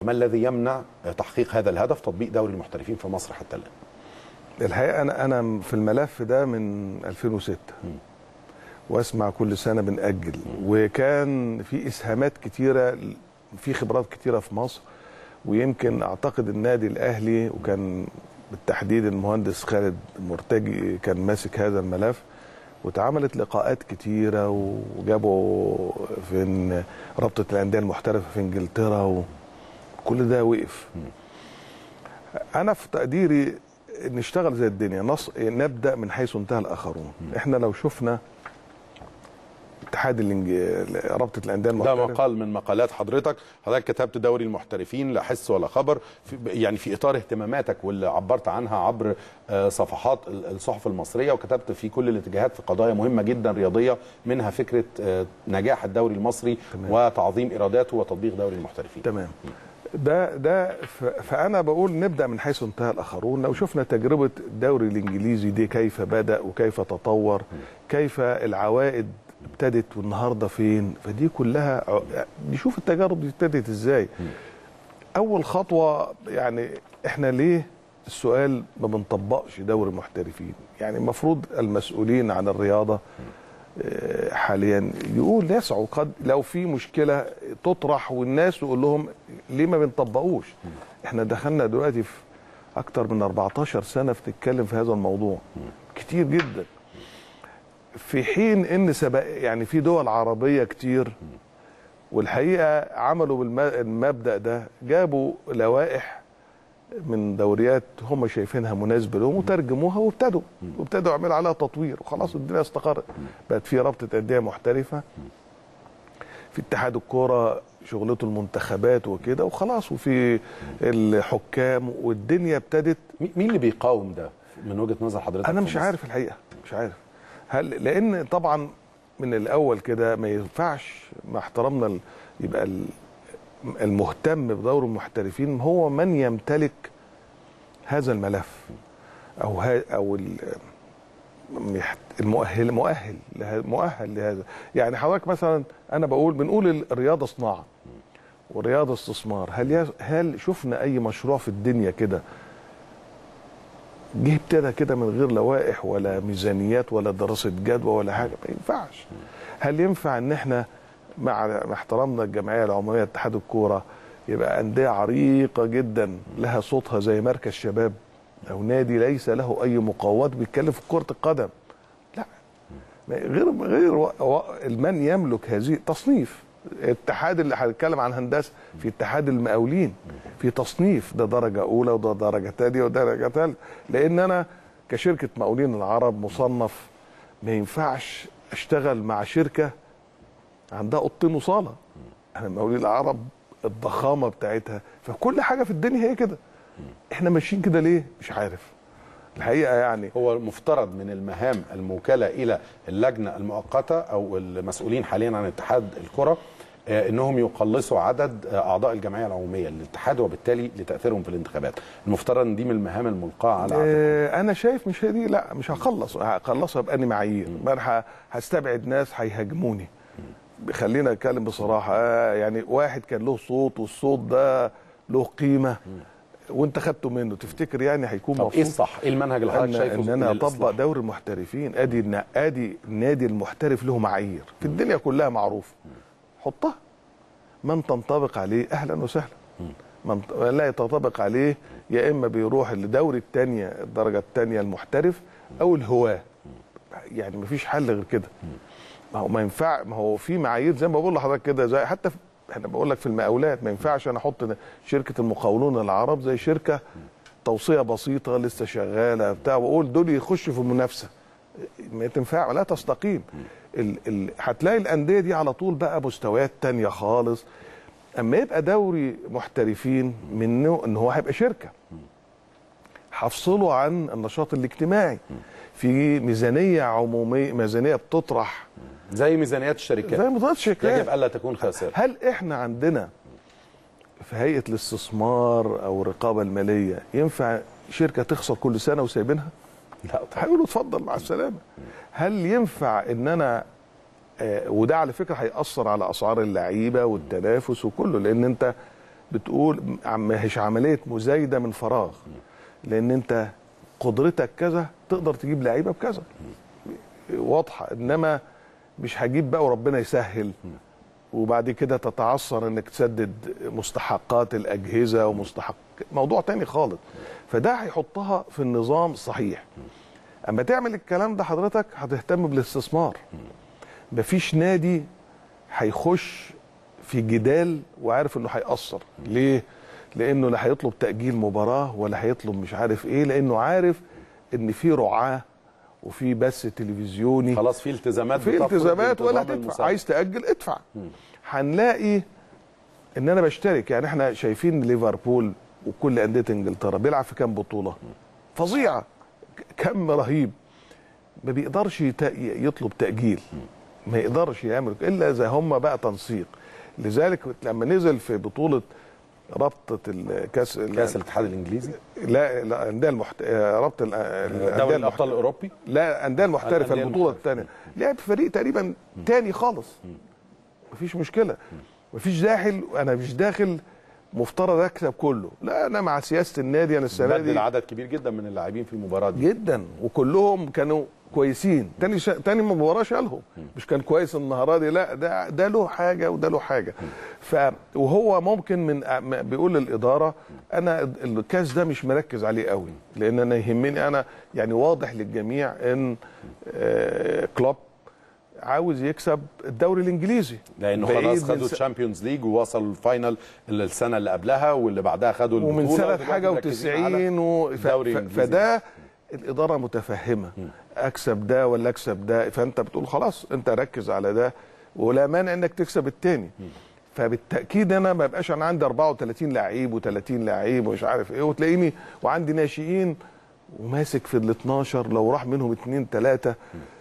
ما الذي يمنع تحقيق هذا الهدف تطبيق دوري المحترفين في مصر حتى الان الحقيقه انا انا في الملف ده من 2006 واسمع كل سنه بنأجل وكان في اسهامات كتيره في خبرات كتيره في مصر ويمكن اعتقد النادي الاهلي وكان بالتحديد المهندس خالد مرتجي كان ماسك هذا الملف واتعملت لقاءات كتيره وجابوا في إن رابطه الانديه المحترفه في انجلترا وكل ده وقف انا في تقديري نشتغل زي الدنيا نص... نبدا من حيث انتهى الاخرون احنا لو شفنا اتحاد الانج... رابطه الانديه ده المحترفه مقال من مقالات حضرتك حضرتك كتبت دوري المحترفين لا حس ولا خبر في يعني في اطار اهتماماتك واللي عبرت عنها عبر آه، صفحات ال- الصحف المصريه وكتبت في كل الاتجاهات في قضايا مهمه جدا رياضيه منها فكره آه، نجاح الدوري المصري تمام. وتعظيم ايراداته وتطبيق دوري المحترفين تمام ده ده ف... فانا بقول نبدا من حيث انتهى الاخرون لو شفنا تجربه الدوري الانجليزي دي كيف بدا وكيف تطور كيف العوائد ابتدت والنهارده فين فدي كلها ع- نشوف التجارب دي ابتدت ازاي اول خطوه يعني احنا ليه السؤال ما بنطبقش دوري محترفين يعني المفروض المسؤولين عن الرياضه آه، حاليا يقول يسعوا قد لو في مشكله تطرح والناس يقول لهم ليه ما بنطبقوش احنا دخلنا دلوقتي في اكتر من 14 سنه بنتكلم في هذا الموضوع كتير جدا في حين ان سبق يعني في دول عربيه كتير والحقيقه عملوا بالمبدا ده جابوا لوائح من دوريات هم شايفينها مناسبه لهم وترجموها وابتدوا وابتدوا يعملوا عليها تطوير وخلاص الدنيا استقرت بقت في رابطه انديه محترفه في اتحاد الكوره شغلته المنتخبات وكده وخلاص وفي الحكام والدنيا ابتدت مي- مين اللي بيقاوم ده من وجهه نظر حضرتك انا في مش مصر؟ عارف الحقيقه مش عارف هل لان طبعا من الاول كده ما ينفعش مع احترامنا ال- يبقى ال- المهتم بدور المحترفين هو من يمتلك هذا الملف او ها او ال- يحت- المؤهل مؤهل لهذا مؤهل لهذا يعني حضرتك مثلا انا بقول بنقول الرياضه صناعه والرياضه استثمار هل يز- هل شفنا اي مشروع في الدنيا كده جه ابتدى كده من غير لوائح ولا ميزانيات ولا دراسه جدوى ولا حاجه ما ينفعش هل ينفع ان احنا مع مع احترامنا الجمعيه العموميه اتحاد الكوره يبقى انديه عريقه جدا لها صوتها زي مركز شباب او نادي ليس له اي مقاومات بيتكلم في كره القدم لا ما- غير غير و- و- من يملك هذه تصنيف الاتحاد اللي هنتكلم عن هندسه في اتحاد المقاولين في تصنيف ده درجه اولى وده درجه ثانيه وده درجه ثالثه لان انا كشركه مقاولين العرب مصنف ما ينفعش اشتغل مع شركه عندها اوضتين وصاله انا مقاولين العرب الضخامه بتاعتها فكل حاجه في الدنيا هي كده احنا ماشيين كده ليه مش عارف الحقيقه يعني هو المفترض من المهام الموكله الى اللجنه المؤقته او المسؤولين حاليا عن اتحاد الكره آه، انهم يقلصوا عدد آه، اعضاء الجمعيه العموميه للاتحاد وبالتالي لتاثيرهم في الانتخابات المفترض ان دي من المهام الملقاه على عاتق آه، انا شايف مش هي دي لا مش هخلص هخلصها بأني معايير ما انا ه- هستبعد ناس هيهاجموني خلينا نتكلم بصراحه آه، يعني واحد كان له صوت والصوت ده له قيمه وانت خدته منه تفتكر يعني هيكون طب ايه مبسوط الصح؟ ايه المنهج اللي حضرتك ان, شايفه إن انا للإصلاح؟ اطبق دوري المحترفين ادي الن- ادي النادي المحترف له معايير في الدنيا كلها معروف حطها من تنطبق عليه اهلا وسهلا من ت- لا يتطابق عليه يا اما بيروح لدوري الثانيه الدرجه الثانيه المحترف او الهواه يعني مفيش حل غير كده ما هو ما ينفع ما هو في معايير زي ما بقول لحضرتك كده زي حتى في احنا بقول لك في المقاولات ما ينفعش انا احط شركه المقاولون العرب زي شركه توصيه بسيطه لسه شغاله بتاع واقول دول يخشوا في المنافسه ما تنفع لا تستقيم ال ال هتلاقي الانديه دي على طول بقى مستويات تانية خالص اما يبقى دوري محترفين منه ان هو هيبقى شركه هفصله عن النشاط الاجتماعي في ميزانيه عموميه ميزانيه بتطرح زي ميزانيات الشركات زي مضاد شركات يجب الا تكون خاسره هل احنا عندنا في هيئه الاستثمار او الرقابه الماليه ينفع شركه تخسر كل سنه وسايبينها؟ لا طبعا هيقولوا اتفضل مع السلامه. هل ينفع ان انا آه وده على فكره هياثر على اسعار اللعيبه والتنافس وكله لان انت بتقول م- مش عمليه مزايده من فراغ لان انت قدرتك كذا تقدر تجيب لعيبه بكذا واضحه انما مش هجيب بقى وربنا يسهل وبعد كده تتعثر انك تسدد مستحقات الاجهزه ومستحق موضوع تاني خالص فده هيحطها في النظام الصحيح اما تعمل الكلام ده حضرتك هتهتم بالاستثمار مفيش نادي هيخش في جدال وعارف انه هيأثر ليه لانه لا هيطلب تأجيل مباراة ولا هيطلب مش عارف ايه لانه عارف ان في رعاة وفي بث تلفزيوني خلاص في التزامات في بتفرض التزامات ولا انتظام هتدفع المسابقة. عايز تاجل ادفع هنلاقي ان انا بشترك يعني احنا شايفين ليفربول وكل انديه انجلترا بيلعب في كام بطوله فظيعه ك- كم رهيب ما بيقدرش يت- يطلب تاجيل ما يقدرش يعمل الا اذا هم بقى تنسيق لذلك لما نزل في بطوله رابطه الكاس كاس الاتحاد الانجليزي لا لا الانديه المحت... آه، رابطه ال- الأندية دوري المحت- الابطال الاوروبي لا الانديه المحترفه الأندية البطوله المحترفة. الثانيه لعب فريق تقريبا تاني خالص مفيش مشكله مفيش داخل انا مش داخل مفترض اكسب كله لا انا مع سياسه النادي انا السنه بدل دي عدد كبير جدا من اللاعبين في المباراه دي جدا وكلهم كانوا كويسين تاني شا... تاني مباراه شالهم مش كان كويس النهارده دي لا ده ده له حاجه وده له حاجه ف وهو ممكن من م- بيقول للاداره انا الكاس ده مش مركز عليه قوي لان انا يهمني انا يعني واضح للجميع ان آه، كلوب عاوز يكسب الدوري الانجليزي لانه بعيد خلاص من خدوا س- الشامبيونز ليج ووصلوا الفاينل السنه اللي قبلها واللي بعدها خدوا البطوله ومن سنه ودلوقتي حاجه مركزين على و90 و... ف... الدوري ف... الإنجليزي. فده الاداره متفهمه اكسب ده ولا اكسب ده فانت بتقول خلاص انت ركز على ده ولا مانع انك تكسب التاني فبالتاكيد انا ما بقاش انا عندي 34 لعيب و30 لعيب ومش عارف ايه وتلاقيني وعندي ناشئين وماسك في ال 12 لو راح منهم اثنين ثلاثه